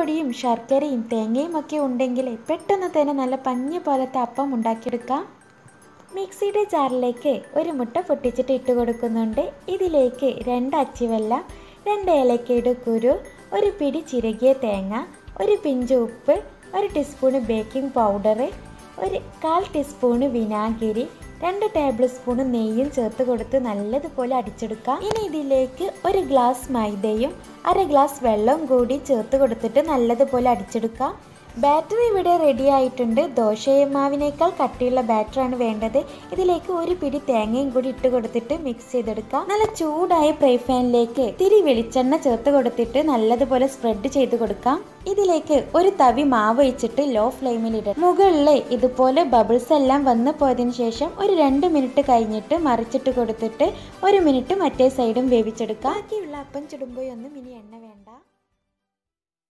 അരിപ്പൊടിയും ശർക്കരയും തേങ്ങയും ഒക്കെ ഉണ്ടെങ്കിൽ പെട്ടെന്ന് തന്നെ നല്ല പഞ്ഞി പോലത്തെ അപ്പം ഉണ്ടാക്കിയെടുക്കാം മിക്സിയുടെ ജാറിലേക്ക് ഒരു മുട്ട പൊട്ടിച്ചിട്ട് ഇട്ട് കൊടുക്കുന്നുണ്ട് ഇതിലേക്ക് രണ്ട് അച്ചിവെള്ളം രണ്ട് ഏലക്കയുടെ കുരു ഒരു പിടി ചിരകിയ തേങ്ങ ഒരു പിഞ്ച് ഉപ്പ് ഒരു ടീസ്പൂണ് ബേക്കിംഗ് പൗഡർ ഒരു കാൽ ടീസ്പൂണ് വിനാഗിരി രണ്ട് ടേബിൾ സ്പൂൺ നെയ്യും ചേർത്ത് കൊടുത്ത് നല്ലതുപോലെ അടിച്ചെടുക്കാം ഇനി ഇതിലേക്ക് ഒരു ഗ്ലാസ് മൈദയും അര ഗ്ലാസ് വെള്ളവും കൂടി ചേർത്ത് കൊടുത്തിട്ട് നല്ലതുപോലെ അടിച്ചെടുക്കാം ബാറ്റർ ഇവിടെ റെഡി ആയിട്ടുണ്ട് ദോശമാവിനേക്കാൾ കട്ടിയുള്ള ബാറ്ററാണ് വേണ്ടത് ഇതിലേക്ക് ഒരു പിടി തേങ്ങയും കൂടി ഇട്ട് കൊടുത്തിട്ട് മിക്സ് ചെയ്തെടുക്കാം നല്ല ചൂടായ ഫ്രൈ പാനിലേക്ക് തിരി വെളിച്ചെണ്ണ ചേർത്ത് കൊടുത്തിട്ട് നല്ലതുപോലെ സ്പ്രെഡ് ചെയ്ത് കൊടുക്കാം ഇതിലേക്ക് ഒരു തവി മാവ് ഒഴിച്ചിട്ട് ലോ ഫ്ലെയിമിൽ ഇടണം മുകളിൽ ഇതുപോലെ ബബിൾസ് എല്ലാം വന്നു പോയതിനു ശേഷം ഒരു രണ്ട് മിനിറ്റ് കഴിഞ്ഞിട്ട് മറിച്ചിട്ട് കൊടുത്തിട്ട് ഒരു മിനിറ്റ് മറ്റേ സൈഡും വേവിച്ചെടുക്കാം ബാക്കിയുള്ള അപ്പം ചുടുമ്പോഴൊന്നും ഇനി എണ്ണ വേണ്ട